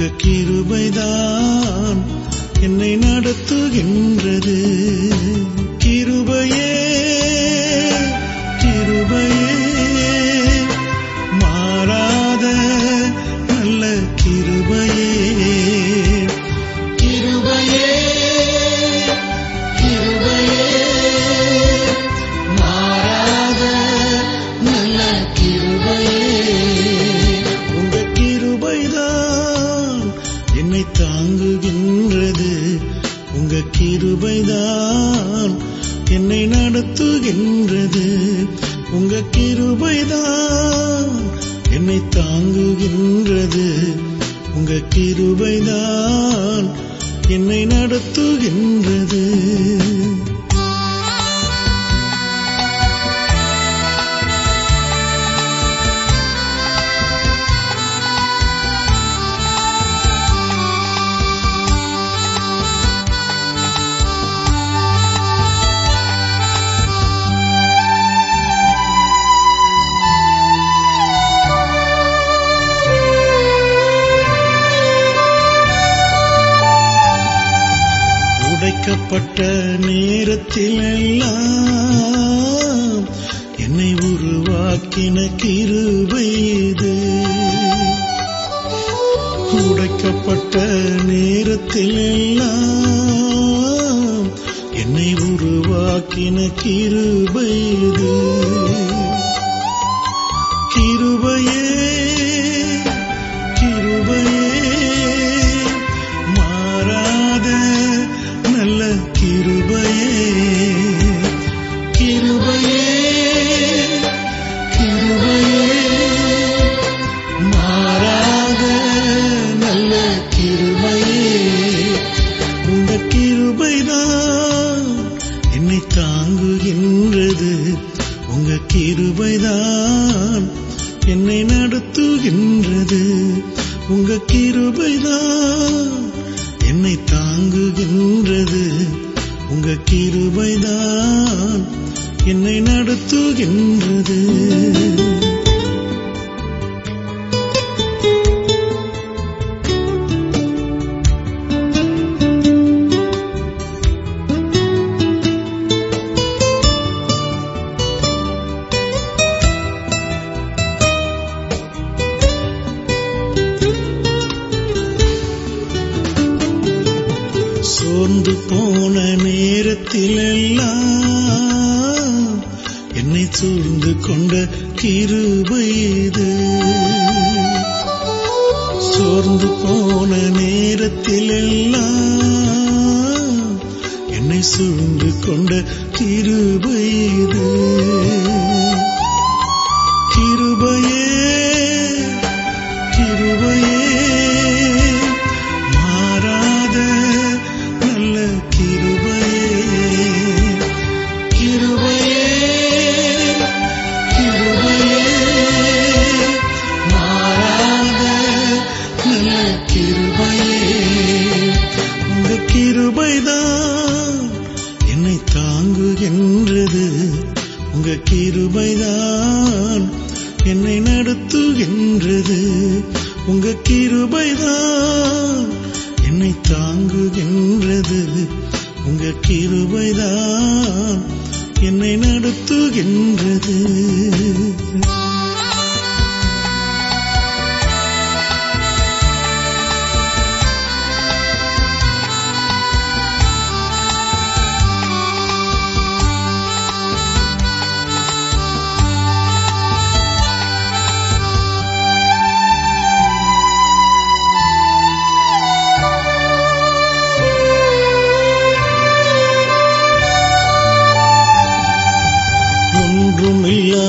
உங்க கிருபைதான் என்னை நடத்துகின்றது கிருபையே கிருபையே மாறாத நல்ல கிருபையே கிருபையே கிருபையே மாறாத நல்ல கிருபையே உங்க கிருபைதான் என்னை தாங்குகின்றது உங்க கிருபைதான் என்னை நடத்துகின்றது உங்க கிருபைதான் என்னை தாங்குகின்றது உங்க கிருபைதான் என்னை நடத்துகின்றது உடைக்கப்பட்ட நேரத்தில் எல்லாம் என்னை உருவாக்கின கிருபை இது உடைக்கப்பட்ட நேரத்தில் எல்லாம் என்னை உருவாக்கின கிருபை இது கிருபையே கிருபையே மாறாத நல்ல கிருபையே கிருபையே கிருபையே மாறாத நல்ல கிருபையே உங்க கிருபைதான் என்னை தாங்குகின்றது உங்க கிருபைதான் என்னை நடத்துகின்றது உங்க கிருபைதான் என்னை தாங்குகின்றது உங்க கிருபைதான் என்னை நடத்துகின்றது சோர்ந்து போன நேரத்திலெல்லாம் என்னை சூழ்ந்து கொண்ட கிருபை இது சோர்ந்து போன நேரத்திலெல்லாம் என்னை சூழ்ந்து கொண்ட கிருபை இது கிருபையே கிருபையே மாறாத நல்ல கிருபையே கிருபையே கிருபையே மாறாத நல்ல கிருபையே உங்க கிருபைதான் என்னை தாங்குகின்றது உங்க கிருபைதான் என்னை நடத்துகின்றது உங்க கிருபைதான் என்னை தாங்குகின்றது உங்க கிருபைதான் என்னை நடத்துகின்றது ஒன்றுமில்லா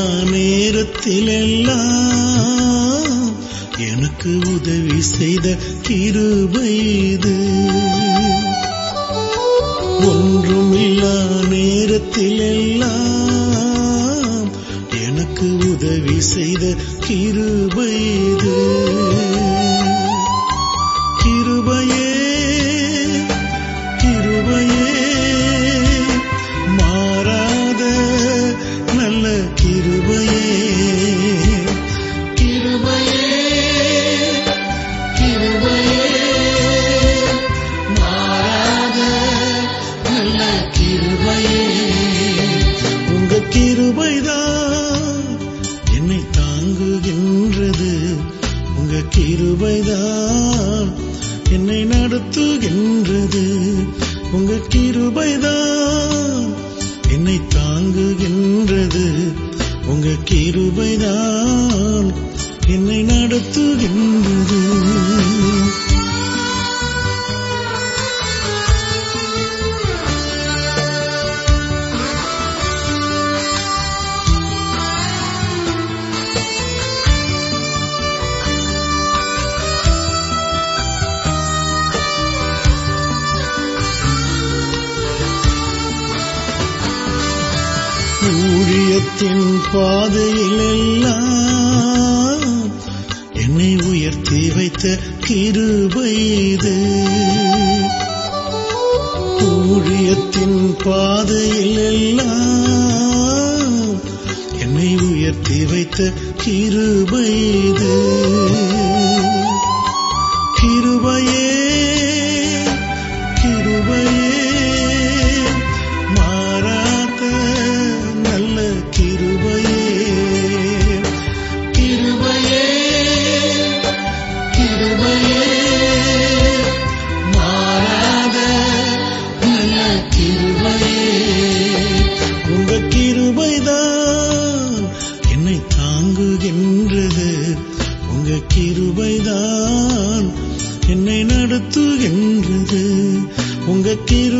நேரத்திலெல்லாம் எனக்கு உதவி செய்த கிருபை இது ஒன்றுமில்லா நேரத்திலெல்லாம் எனக்கு உதவி செய்த கிருபை இது கிருபையே கிருபையே மாறாத நல்ல கிருபையே கிருபையே கிருபையே என்னை நடத்துகின்றது உங்க கிருபைதான் என்னை தாங்குகின்றது உங்க கிருபைதான் என்னை நடத்துகின்றது ஊழியத்தின் பாதையில் எல்லாம் என்னை உயர்த்தி வைத்த கிருபை இது ஊழியத்தின் பாதையில் எல்லாம் என்னை உயர்த்தி வைத்த கிருபை இது கிருபையே கிருபையே மாறாத நல்ல கிருபையே கிருபையே கிருபையே மாறாத நல்ல கிருபையே உங்க கிருபைதான் என்னை தாங்குகின்றது உங்க கிருபைதான் என்னை நடத்துகின்றது உங்க கிரு